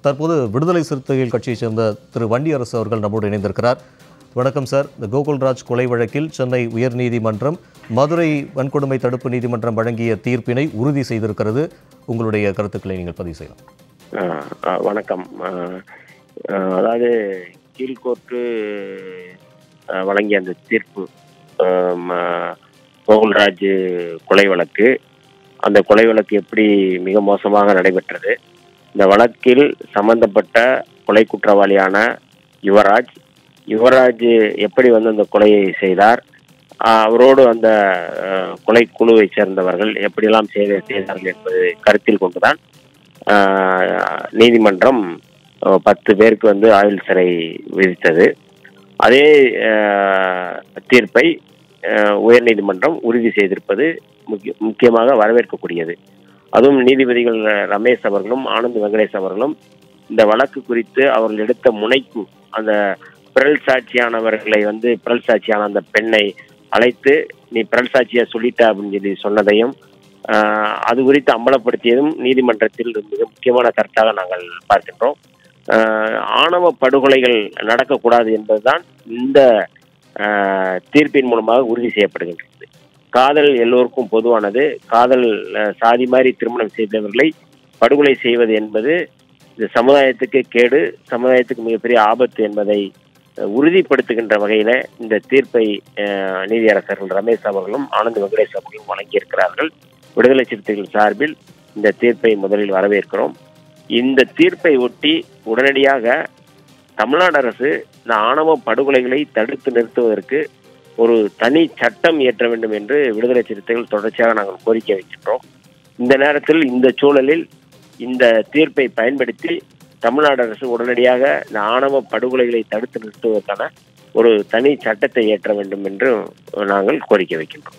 தற்போது விடுதலை சிறுத்தைகள் கட்சியைச் சேர்ந்த திரு வண்டியரசு அவர்கள் நம்மோடு இணைந்திருக்கிறார் வணக்கம் சார் இந்த கோகுல்ராஜ் கொலை வழக்கில் சென்னை உயர்நீதிமன்றம் மதுரை வன்கொடுமை தடுப்பு நீதிமன்றம் வழங்கிய தீர்ப்பினை உறுதி செய்திருக்கிறது உங்களுடைய கருத்துக்களை நீங்கள் பதிவு செய்யலாம் ஆ, ஆ, வணக்கம் ஆ, ஆ, அதாவது கீழ்கோர்ட்டு ஆ, வழங்கிய அந்த தீர்ப்பு ஆம், ஆ, கோகுல்ராஜ் கொலை வழக்கு அந்த கொலை வழக்கு எப்படி மிக மோசமாக நடைபெற்றது இந்த வழக்கில் சம்பந்தப்பட்ட கொலை குற்றவாளியான யுவராஜ் யுவராஜ் எப்படி வந்து அந்த கொலையை செய்தார் ஆ, அவரோடு அந்த ஆ, கொலை குழுவை சேர்ந்தவர்கள் எப்படியெல்லாம் செய்த செய்தார்கள் என்பது கருத்தில் கொண்டுதான் ஆஹ் நீதிமன்றம் அஹ், பத்து பேருக்கு வந்து ஆயுள் சிறை விதித்தது அதே ஆஹ், தீர்ப்பை ஆஹ், உயர்நீதிமன்றம் உறுதி செய்திருப்பது முக்கிய முக்கியமாக வரவேற்கக்கூடியது அதுவும் நீதிபதிகள் ரமேஷ் அவர்களும் ஆனந்த் வெங்கடேஷ் அவர்களும் இந்த வழக்கு குறித்து அவர்கள் எடுத்த முனைப்பு அந்த பிறல் சாட்சியானவர்களை வந்து பிறல் சாட்சியான அந்த பெண்ணை அழைத்து நீ பிறல் சாட்சியா சொல்லிட்ட அப்படின்னு சொல்லி சொன்னதையும் ஆஹ் அது குறித்து அம்பலப்படுத்தியதும் நீதிமன்றத்தில் மிக முக்கியமான கருத்தாக நாங்கள் பார்க்கின்றோம் ஆஹ் ஆணவ படுகொலைகள் நடக்கக்கூடாது என்பதுதான் இந்த ஆஹ் தீர்ப்பின் மூலமாக உறுதி செய்யப்படுகின்றது காதல் எல்லோருக்கும் பொதுவானது காதல் ஆஹ் சாதி மாதிரி திருமணம் செய்தவர்களை படுகொலை செய்வது என்பது இந்த சமுதாயத்துக்கு கேடு சமுதாயத்துக்கு மிகப்பெரிய ஆபத்து என்பதை அஹ், உறுதிப்படுத்துகின்ற வகையில இந்த தீர்ப்பை அஹ், நீதியரசர்கள் ரமேஷ் அவர்களும் ஆனந்த் வெங்கடேஷ் அவர்களும் வழங்கியிருக்கிறார்கள் விடுதலை சிறுத்தைகள் சார்பில் இந்த தீர்ப்பை முதலில் வரவேற்கிறோம் இந்த தீர்ப்பை ஒட்டி உடனடியாக தமிழ்நாடு அரசு இந்த ஆணவ படுகொலைகளை தடுத்து நிறுத்துவதற்கு ஒரு தனி சட்டம் இயற்ற வேண்டும் என்று விடுதலை சிறுத்தைகள் தொடர்ச்சியாக நாங்கள் கோரிக்கை வைக்கின்றோம் இந்த நேரத்தில் இந்த சூழலில் இந்த தீர்ப்பை பயன்படுத்தி தமிழ்நாடு அரசு உடனடியாக இந்த ஆணவ படுகொலைகளை தடுத்து நிறுத்துவதற்கான ஒரு தனி சட்டத்தை இயற்ற வேண்டும் என்று நாங்கள் கோரிக்கை வைக்கின்றோம்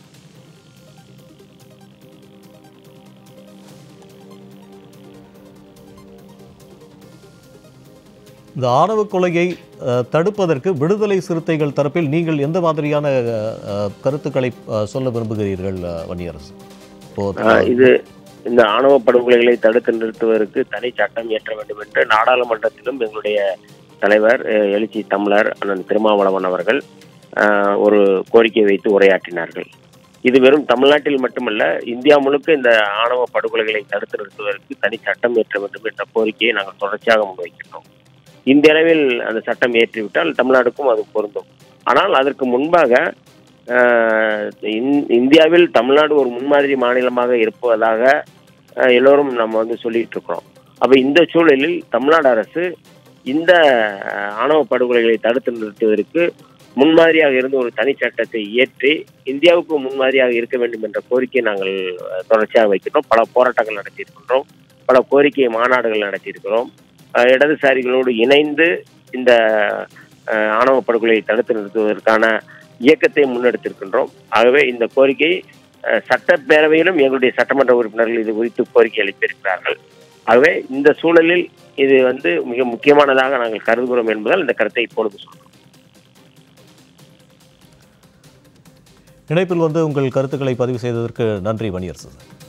இந்த ஆணவ கொலையை அஹ், தடுப்பதற்கு விடுதலை சிறுத்தைகள் தரப்பில் நீங்கள் எந்த மாதிரியான அஹ், அஹ், கருத்துக்களை அஹ், சொல்ல விரும்புகிறீர்கள் அஹ், வன்னியரசு இப்போ ஆஹ் இது இந்த ஆணவ படுகொலைகளை தடுத்து நிறுத்துவதற்கு தனி சட்டம் இயற்ற வேண்டும் என்று நாடாளுமன்றத்திலும் எங்களுடைய தலைவர் அஹ், எழுச்சி தமிழர் அண்ணன் திருமாவளவன் அவர்கள் ஆஹ், ஒரு கோரிக்கை வைத்து உரையாற்றினார்கள் இது வெறும் தமிழ்நாட்டில் மட்டுமல்ல இந்தியா முழுக்க இந்த ஆணவ படுகொலைகளை தடுத்து நிறுத்துவதற்கு தனி சட்டம் இயற்ற வேண்டும் என்ற கோரிக்கையை நாங்கள் தொடர்ச்சியாக முன்வைக்கின்றோம் இந்திய அளவில் அந்த சட்டம் இயற்றிவிட்டால் தமிழ்நாடுக்கும் அது பொருந்தும் ஆனால் அதற்கு முன்பாக ஆஹ், இந்- இந்தியாவில் தமிழ்நாடு ஒரு முன்மாதிரி மாநிலமாக இருப்பதாக ஆஹ், எல்லோரும் நம்ம வந்து சொல்லிட்டு இருக்கிறோம் அப்ப இந்த சூழலில் தமிழ்நாடு அரசு இந்த ஆஹ், ஆணவ படுகொலைகளை தடுத்து நிறுத்துவதற்கு முன்மாதிரியாக இருந்து ஒரு தனி சட்டத்தை இயற்றி இந்தியாவுக்கு முன்மாதிரியாக இருக்க வேண்டும் என்ற கோரிக்கையை நாங்கள் ஆஹ், தொடர்ச்சியாக வைக்கிறோம் பல போராட்டங்கள் நடத்தியிருக்கின்றோம் பல கோரிக்கை மாநாடுகள் நடத்தியிருக்கிறோம் ஆஹ், இடதுசாரிகளோடு இணைந்து இந்த ஆஹ், ஆணவ படுகொலையை தடுத்து நிறுத்துவதற்கான இயக்கத்தை முன்னெடுத்திருக்கின்றோம் ஆகவே இந்த கோரிக்கை அஹ், சட்டப்பேரவையிலும் எங்களுடைய சட்டமன்ற உறுப்பினர்கள் இது குறித்து கோரிக்கை அளித்திருக்கிறார்கள் ஆகவே இந்த சூழலில் இது வந்து மிக முக்கியமானதாக நாங்கள் கருதுகிறோம் என்பதால் இந்த கருத்தை இப்பொழுது சொல்றோம் இணைப்பில் வந்து உங்கள் கருத்துக்களை பதிவு செய்ததற்கு நன்றி வன்னியரசு